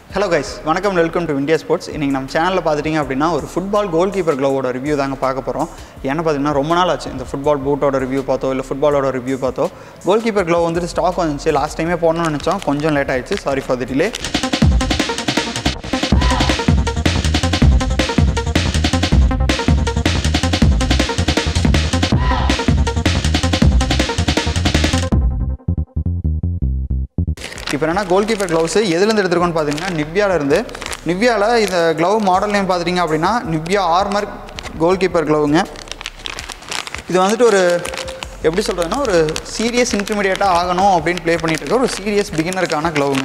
hello guys வணக்கம் welcome to India sports இன்றைக்கி நம்ம சேனலில் பார்த்துட்டிங்க அப்படின்னா ஒரு ஃபுட்பால் கோல் கீப்பர் க்ளோவோட ரிவ்யூ தாங்க பார்க்க போகிறோம் ஏன்னா பார்த்தீங்கன்னா ரொம்ப நாள் ஆச்சு இந்த ஃபுட்பால் பூட்டோட ரிவ்யூ பார்த்தோ இல்லை ஃபுட்பாலோட ரிவ்யூ பார்த்தோ கோல் கீப்பர் க்ளோ வந்துட்டு ஸ்டாக் வந்துச்சு லாஸ்ட் டைமே போடணும்னு நினச்சோம் கொஞ்சம் லேட் ஆயிடுச்சு சாரி ஃபார் தி டிலே இப்போ என்னன்னா கோல் கீப்பர் க்ளவுஸு எதுலேருந்து எடுத்துருக்கோன்னு பார்த்தீங்கன்னா நிவ்யால இருந்து நிவ்யாவில் இந்த க்ளவ் மாடல் நேம் பார்த்துட்டிங்க அப்படின்னா நிவ்யா ஆர்மர் கோல் கீப்பர் க்ளவுங்க இது வந்துட்டு ஒரு எப்படி சொல்கிறதுனா ஒரு சீரியஸ் இன்டர்மீடியேட்டாக ஆகணும் அப்படின்னு ப்ளே பண்ணிட்டு இருக்க ஒரு சீரியஸ் பிகினருக்கான க்ளவுங்க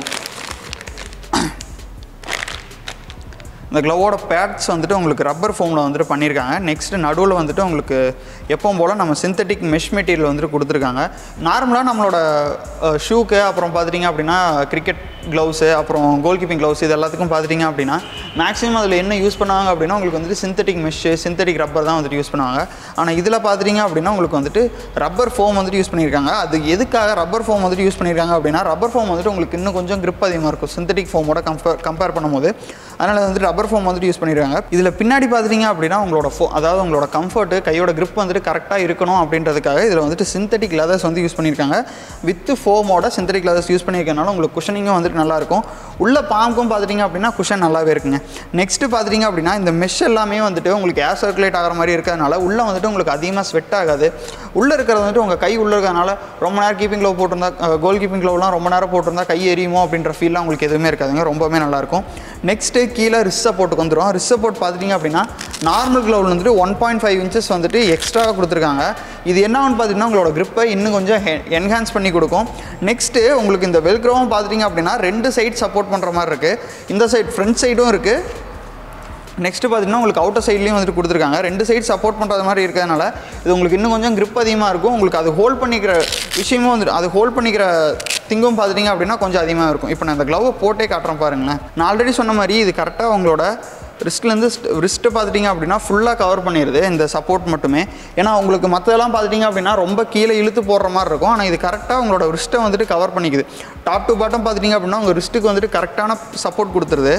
இந்த க்ளவோட பேட்ஸ் வந்துட்டு உங்களுக்கு ரப்பர் ஃபோமில் வந்துட்டு பண்ணியிருக்காங்க நெக்ஸ்ட்டு நடுவில் வந்துட்டு உங்களுக்கு எப்பவும் போல் நம்ம சிந்தட்டிக் மெஷ் மெட்டீரியல் வந்துட்டு கொடுத்துருக்காங்க நார்மலாக நம்மளோட ஷூக்கு அப்புறம் பார்த்துட்டிங்க அப்படின்னா கிரிக்கெட் க்ளவுஸு அப்புறம் கோல் கீப்பிங் க்ளவுஸ் இது எல்லாத்துக்கும் பார்த்துட்டிங்க அப்படின்னா மேக்ஸிமம் அதில் என்ன யூஸ் பண்ணுவாங்க அப்படின்னா உங்களுக்கு வந்துட்டு சிந்தட்டிக் மெஷ்ஷு சிந்தட்டிக் ரப்பர் தான் வந்துட்டு யூஸ் பண்ணுவாங்க ஆனால் இதில் பார்த்துட்டிங்க அப்படின்னா உங்களுக்கு வந்துட்டு ரப்பர் ஃபோம் வந்துட்டு யூஸ் பண்ணியிருக்காங்க அது எதுக்காக ரப்பர் ஃபோம் வந்துட்டு யூஸ் பண்ணியிருக்காங்க அப்படின்னா ரப்பர் ஃபோம் வந்துட்டு உங்களுக்கு இன்னும் கொஞ்சம் grip அதிகமாக இருக்கும் சிந்தட்டிக் ஃபோமோட கம்பேர் கம்பேர் பண்ணும்போது அதனால் வந்துட்டு ரப்பர் ஃபோம் வந்துட்டு யூஸ் பண்ணியிருக்காங்க இதில் பின்னாடி பார்த்துட்டிங்க அப்படின்னா உங்களோட ஃபோ அதாவது உங்களோட கம்ஃபர்ட்டு கையோட grip வந்துட்டு கரெக்டாக இருக்கணும் அப்படின்றதுக்காக இதில் வந்துட்டு சிந்தட்டிக் லெதர்ஸ் வந்து யூஸ் பண்ணியிருக்காங்க வித் ஃபோமோட சிந்தட்டிக் லெதர்ஸ் யூஸ் பண்ணியிருக்கனால உங்களுக்கு குஷனிங்கும் வந்துட்டு நல்லாயிருக்கும் உள்ள பாம்புக்கும் பார்த்துட்டிங்க அப்படின்னா குஷன் நல்லாவே இருக்குங்க நெக்ஸ்ட்டு பார்த்துட்டிங்க அப்படின்னா இந்த மெஷ் எல்லாமே வந்துட்டு உங்களுக்கு ஏர் சர்க்குலேட் ஆகிற மாதிரி இருக்கிறதுனால உள்ளே வந்துட்டு உங்களுக்கு அதிகமாக ஸ்வெட் ஆகாது உள்ளே இருக்கிறது வந்துட்டு உங்கள் கை உள்ளே இருக்கிறதுனால ரொம்ப நேரம் கீப்பிங் க்ளவ் போட்டிருந்தா கோல் கீப்பிங் க்ளவ்லாம் ரொம்ப நேரம் போட்டிருந்தா கை எரியுமோ அப்படின்ற ஃபீல்லாம் உங்களுக்கு எதுவுமே இருக்காதுங்க ரொம்பவே நல்லாயிருக்கும் நெக்ஸ்ட்டு கீழே ரிஸ் சப்போர்ட்டுக்கு வந்துடும் ரிஸ் சப்போர்ட் பார்த்துட்டிங்க அப்படின்னா நார்மல் க்ளவுல வந்துட்டு ஒன் பாயிண்ட் ஃபைவ் இன்ச்சஸ் வந்துட்டு எக்ஸ்ட்ராவாக கொடுத்துருக்காங்க இது என்னன்னு பார்த்தீங்கன்னா உங்களோட grip-ஐ இன்னும் கொஞ்சம் என்ஹான்ஸ் பண்ணி கொடுக்கும் நெக்ஸ்ட்டு உங்களுக்கு இந்த வெல்க்ரோவும் பார்த்துட்டிங்க அப்படின்னா ரெண்டு சைடு சப்போர்ட் பண்ணுற மாதிரி இருக்குது இந்த சைடு ஃப்ரண்ட் சைடும் இருக்குது நெக்ஸ்ட்டு பார்த்தீங்கன்னா உங்களுக்கு அவுட்டர் சைட்லேயும் வந்துட்டு கொடுத்துருக்காங்க ரெண்டு சைடு சப்போர்ட் பண்ணுறது மாதிரி இருக்கிறதுனால இது உங்களுக்கு இன்னும் கொஞ்சம் grip அதிகமாக இருக்கும் உங்களுக்கு அது ஹோல்ட் பண்ணிக்கிற விஷயமும் வந்துட்டு அது ஹோல்ட் பண்ணிக்கிற திங்கும் பார்த்துட்டிங்க அப்படின்னா கொஞ்சம் அதிகமாக இருக்கும் இப்போ நான் இந்த க்ளவை போட்டே காட்டுறேன் பாருங்களேன் நான் ஆல்ரெடி சொன்ன மாதிரி இது கரெக்டாக உங்களோட ரிஸ்ட்லேருந்து ரிஸ்ட்டு பார்த்துட்டிங்க அப்படின்னா ஃபுல்லாக கவர் பண்ணிடுது இந்த சப்போர்ட் மட்டுமே ஏன்னா உங்களுக்கு மற்றதெல்லாம் பார்த்துட்டிங்க அப்படின்னா ரொம்ப கீழே இழுத்து போடுற மாதிரி இருக்கும் ஆனால் இது கரெக்டாக உங்களோட ரிஸ்ட்டை வந்துட்டு கவர் பண்ணிக்குது டாப் டு பாட்டம் பார்த்துட்டிங்க அப்படின்னா உங்கள் ரிஸ்ட்டுக்கு வந்துட்டு கரெக்டான சப்போர்ட் கொடுத்துருது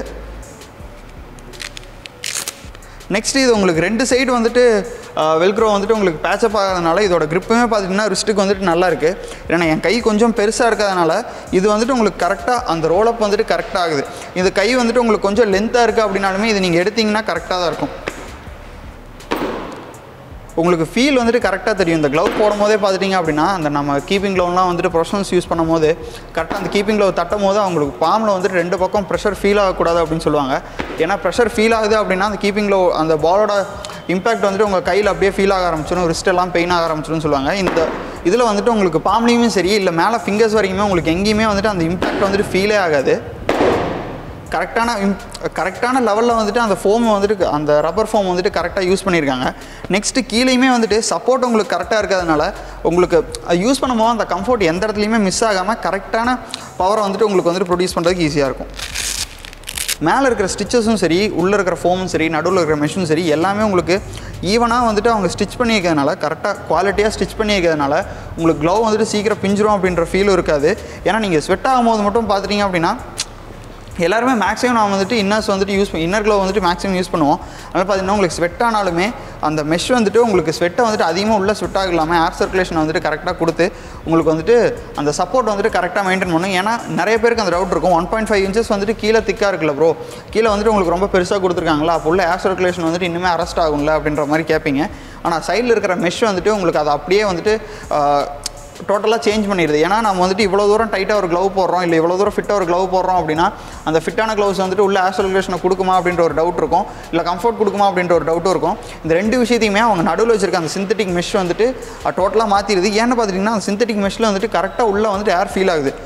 நெக்ஸ்ட் இது உங்களுக்கு ரெண்டு சைடு வந்துட்டு வெல்க்ரோ வந்துட்டு உங்களுக்கு பேச்சப் ஆகிறதுனால இதோட gripமே பார்த்தீங்கன்னா ரிஸ்ட்டுக்கு வந்துட்டு நல்லா இருக்குது ஏன்னா என் கை கொஞ்சம் பெருசாக இருக்கிறதுனால இது வந்துட்டு உங்களுக்கு கரெக்டாக அந்த ரோலப் வந்துட்டு கரெக்டாக ஆகுது இது கை வந்துட்டு உங்களுக்கு கொஞ்சம் லென்த்தாக இருக்குது அப்படின்னாலுமே இது நீங்கள் எடுத்தீங்கன்னா கரெக்டாக தான் இருக்கும் உங்களுக்கு ஃபீல் வந்துட்டு கரெக்டாக தெரியும் இந்த க்ளவ் போடும் போதே பார்த்துட்டிங்க அப்படின்னா அந்த நம்ம கீப்பிங் க்ளவ்லாம் வந்துட்டு ப்ரொஃபஷனல்ஸ் யூஸ் பண்ணும் போது கரெக்டாக அந்த கீப்பிங் க்ளவ் தட்டும் போது அவங்களுக்கு பாம்பில் வந்துட்டு ரெண்டு பக்கம் ப்ரெஷர் ஃபீல் ஆகக்கூடாது அப்படின்னு சொல்லுவாங்க ஏன்னா ப்ரெஷர் ஃபீல் ஆகுது அப்படின்னா அந்த கீப்பிங் க்ளவ் அந்த பாலோட இம்பாக்ட் வந்துட்டு உங்கள் கையில் அப்படியே ஃபீல் ஆக ஆரம்பிச்சிடும் ரிஸ்ட் எல்லாம் பெயின் ஆக ஆரம்பிச்சிடும் சொல்லுவாங்க இந்த இதில் வந்துட்டு உங்களுக்கு பாம்லேயுமே சரி இல்லை மேலே ஃபிங்கர்ஸ் வரைக்குமே உங்களுக்கு எங்கேயுமே வந்துட்டு அந்த இம்பாக்ட் வந்துட்டு ஃபீலே ஆகாது கரெக்டான கரெக்டான லெவலில் வந்துட்டு அந்த ஃபோம் வந்துட்டு அந்த ரப்பர் ஃபோம் வந்துட்டு கரெக்டாக யூஸ் பண்ணியிருக்காங்க நெக்ஸ்ட்டு கீழேயுமே வந்துட்டு சப்போர்ட் உங்களுக்கு கரெக்டாக இருக்கிறதுனால உங்களுக்கு யூஸ் பண்ணும்போது அந்த கம்ஃபர்ட் எந்த இடத்துலையுமே மிஸ் ஆகாமல் கரெக்டான பவரை வந்துட்டு உங்களுக்கு வந்துட்டு ப்ரொடியூஸ் பண்ணுறதுக்கு ஈஸியாக இருக்கும் மேலே இருக்கிற ஸ்டிச்சஸும் சரி உள்ளே இருக்கிற ஃபோமும் சரி நடுவில் இருக்கிற மெஷினும் சரி எல்லாமே உங்களுக்கு ஈவனாக வந்துட்டு அவங்க ஸ்டிச் பண்ணியிருக்கிறதுனால கரெக்டாக குவாலிட்டியாக ஸ்டிச் பண்ணியிருக்கிறதுனால உங்களுக்கு க்ளவ் வந்துட்டு சீக்கிரம் பிஞ்சிரும் அப்படின்ற ஃபீலும் இருக்காது ஏன்னா நீங்கள் ஸ்வெட் ஆகும்போது மட்டும் பார்த்துட்டிங்க அப்படின்னா எல்லாருமே மேக்ஸிமம் நான் வந்துட்டு இன்னர்ஸ் வந்துட்டு யூஸ் இன்னர் க்ளோ வந்துட்டு மேக்ஸிமம் யூஸ் பண்ணுவோம் அதனால் பார்த்தீங்கன்னா உங்களுக்கு ஸ்வெட் ஆனாலுமே அந்த மெஷ் வந்துட்டு உங்களுக்கு ஸ்வெட்டை வந்துட்டு அதிகமாக உள்ள ஸ்வெட் ஆகலாமல் ஏர் சர்க்குலேஷன் வந்துட்டு கரெக்டாக கொடுத்து உங்களுக்கு வந்துட்டு அந்த சப்போர்ட் வந்துட்டு கரெக்டாக மெயின்டைன் பண்ணும் ஏன்னா நிறைய பேருக்கு அந்த டவுட் இருக்கும் ஒன் பாயிண்ட் ஃபைவ் இன்ச்சஸ் வந்துட்டு கீழே திக்காக இருக்குல்ல ப்ரோ கீழே வந்துட்டு உங்களுக்கு ரொம்ப பெருசாக கொடுத்துருக்காங்களா அப்போ உள்ள ஏர் சர்க்குலேஷன் வந்துட்டு இன்னுமே அரெஸ்ட் ஆகும்ல அப்படின்ற மாதிரி கேட்பீங்க ஆனால் சைடில் இருக்கிற மெஷ் வந்துட்டு உங்களுக்கு அதை அப்படியே வந்துட்டு டோட்டலாக சேஞ்ச் பண்ணிடுது ஏன்னா நம்ம வந்துட்டு இவ்வளோ தூரம் டைட்டாக ஒரு க்ளவ் போடுறோம் இல்லை இவ்வளோ தூரம் ஃபிட்டாக ஒரு க்ளவ் போடுறோம் அப்படின்னா அந்த ஃபிட்டான க்ளவுஸ் வந்துட்டு உள்ள ஆசோலேஷனை கொடுக்குமா அப்படின்ற ஒரு டவுட் இருக்கும் இல்லை கம்ஃபர்ட் கொடுக்குமா அப்படின்ற ஒரு டவுட்டும் இருக்கும் இந்த ரெண்டு விஷயத்தையுமே அவங்க நடுவில் வச்சிருக்க அந்த சிந்தட்டிக் மெஷ் வந்துட்டு டோட்டலாக மாற்றிடுது ஏன்னு பார்த்துட்டிங்கன்னா அந்த சிந்தட்டிக் மெஷ்ஷில் வந்துட்டு கரெக்டாக உள்ளே வந்துட்டு ஏர் ஃபீல் ஆகுது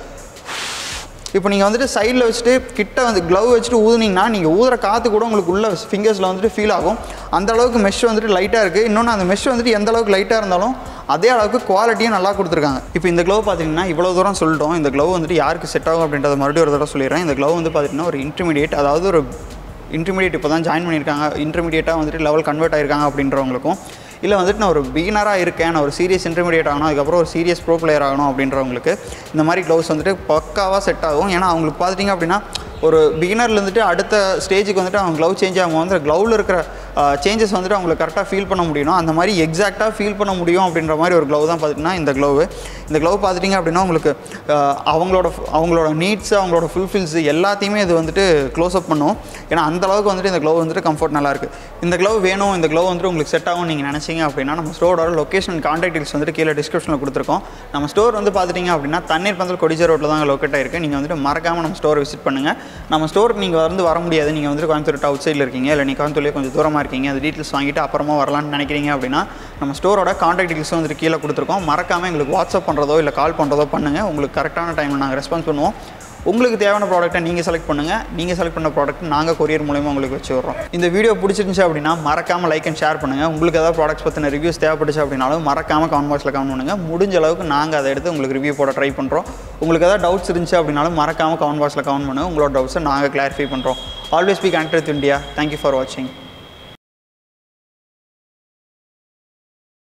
இப்போ நீங்கள் வந்துட்டு சைடில் வச்சுட்டு கிட்ட வந்து க்ளவ் வச்சுட்டு ஊதுனீங்கன்னா நீங்கள் ஊதுற காற்று கூட உங்களுக்கு உள்ள ஃபிங்கர்ஸில் வந்துட்டு ஃபீல் ஆகும் அந்த அளவுக்கு மெஷ் வந்துட்டு லைட்டாக இருக்குது இன்னொன்று அந்த மெஷ் வந்துட்டு எந்த அளவுக்கு லைட்டாக இருந்தாலும் அதே அளவுக்கு குவாலிட்டியும் நல்லா கொடுத்துருக்காங்க இப்போ இந்த க்ளவ் பார்த்தீங்கன்னா இவ்வளோ தூரம் சொல்லிட்டோம் இந்த க்ளவ் வந்துட்டு யாருக்கு செட் ஆகும் அப்படின்றத மறுபடியும் ஒரு தடவை சொல்லிடுறேன் இந்த க்ளவ் வந்து பார்த்தீங்கன்னா ஒரு இன்டர்மீடியேட் அதாவது ஒரு இன்டர்மீடியேட் இப்போ தான் ஜாயின் பண்ணியிருக்காங்க இன்டர்மீடியேட்டாக வந்துட்டு லெவல் கன்வெர்ட் ஆயிருக்காங்க அப்படின்றவங்களுக்கும் இல்லை வந்துட்டு நான் ஒரு பிகினராக இருக்கேன் நான் ஒரு சீரியஸ் இன்டர்மீடியேட் ஆகணும் அதுக்கப்புறம் ஒரு சீரியஸ் ப்ரோ பிளேயர் ஆகணும் அப்படின்றவங்களுக்கு இந்த மாதிரி க்ளவுஸ் வந்துட்டு பக்காவாக செட் ஆகும் ஏன்னா அவங்களுக்கு பார்த்துட்டிங்க அப்படின்னா ஒரு பிகினர்ல இருந்துட்டு அடுத்த ஸ்டேஜுக்கு வந்துட்டு அவங்க க்ளவ் சேஞ்ச் ஆகும் வந்து க்ளவில் இருக்கிற சேஞ்சஸ் வந்துட்டு அவங்களுக்கு கரெக்டாக ஃபீல் பண்ண முடியும் அந்த மாதிரி எக்ஸாக்டாக ஃபீல் பண்ண முடியும் அப்படின்ற மாதிரி ஒரு க்ளவ் தான் பார்த்திங்கன்னா இந்த க்ளவு இந்த க்ளவ் பார்த்துட்டிங்க அப்படின்னா உங்களுக்கு ஆஹ், அவங்களோட அவங்களோட நீட்ஸ் அவங்களோட ஃபுல்ஃபில்ஸ் எல்லாத்தையுமே இது வந்துட்டு க்ளோஸ் அப் பண்ணும் ஏன்னா அந்த அளவுக்கு வந்துட்டு இந்த க்ளவ் வந்துட்டு கம்ஃபர்ட் நல்லா இருக்கு இந்த க்ளவ் வேணும் இந்த க்ளவ் வந்துட்டு உங்களுக்கு செட் ஆகும் நீங்கள் நினச்சிங்க அப்படின்னா நம்ம ஸ்டோரோட லொக்கேஷன் கான்டாக்ட் டீல்ஸ் வந்துட்டு கீழே டிஸ்கிரிப்ஷனில் கொடுத்துருக்கோம் நம்ம ஸ்டோர் வந்து பார்த்துட்டிங்க அப்படின்னா தண்ணீர் பந்தல் கொடிஜா ரோட்டில் தான் லொக்கேட் ஆயிருக்கு நீங்கள் வந்துட்டு மறக்காமல் நம்ம ஸ்டோரை விசிட் பண்ணுங்கள் நம்ம ஸ்டோருக்கு நீங்கள் வந்து வர முடியாது நீங்கள் வந்துட்டு கோயம்புத்தூர் அவுட் சைடில் இருக்கீங்க இல்லை நீங்கள் கோயம்புத்தூர்லேயே கொஞ்சம் தூரமாக இருக்கீங்க அது டீட்டெயில்ஸ் வாங்கிட்டு அப்புறமா வரலாம்னு நினைக்கிறீங்க அப்படின்னா நம்ம ஸ்டோரோட கான்டாக்ட் டீல்ஸ் வந்துட்டு கீழே கொடுத்துருக்கோம் மறக்காமல் எங்களுக்கு வாட்ஸ்அப் பண்ணுறதோ இல்லை கால் பண்ணுறதோ பண்ணுங்கள் உங்களுக்கு கரெக்டான டைமில் நாங்கள் ரெஸ்பான்ஸ் பண்ணுவோம் உங்களுக்கு தேவையான ப்ராடக்ட்டை நீங்கள் செலக்ட் பண்ணுங்கள் நீங்கள் செலக்ட் பண்ண ப்ராடக்ட் நாங்கள் கொரியர் மூலயமா உங்களுக்கு வச்சு விட்றோம் இந்த வீடியோ பிடிச்சிருந்துச்சு அப்படின்னா மறக்காமல் லைக் அண்ட் ஷேர் பண்ணுங்கள் உங்களுக்கு ஏதாவது ப்ராடக்ட்ஸ் பற்றின ரிவ்யூஸ் தேவைப்பட்டுச்சு அப்படின்னாலும் மறக்காமல் கமெண்ட் பாக்ஸில் கமெண்ட் பண்ணுங்கள் முடிஞ்ச அளவுக்கு நாங்கள் அதை எடுத்து உங்களுக்கு ரிவ்யூ போட ட்ரை பண்ணுறோம் உங்களுக்கு ஏதாவது டவுட்ஸ் இருந்துச்சு அப்படின்னாலும் மறக்காமல் கமெண்ட் பாக்ஸில் கமெண்ட் பண்ணுங்கள் உங்களோட டவுட்ஸை நாங்கள் கிளாரிஃபை பண்ணுறோம் always be connected with India thank you for வாட்சிங்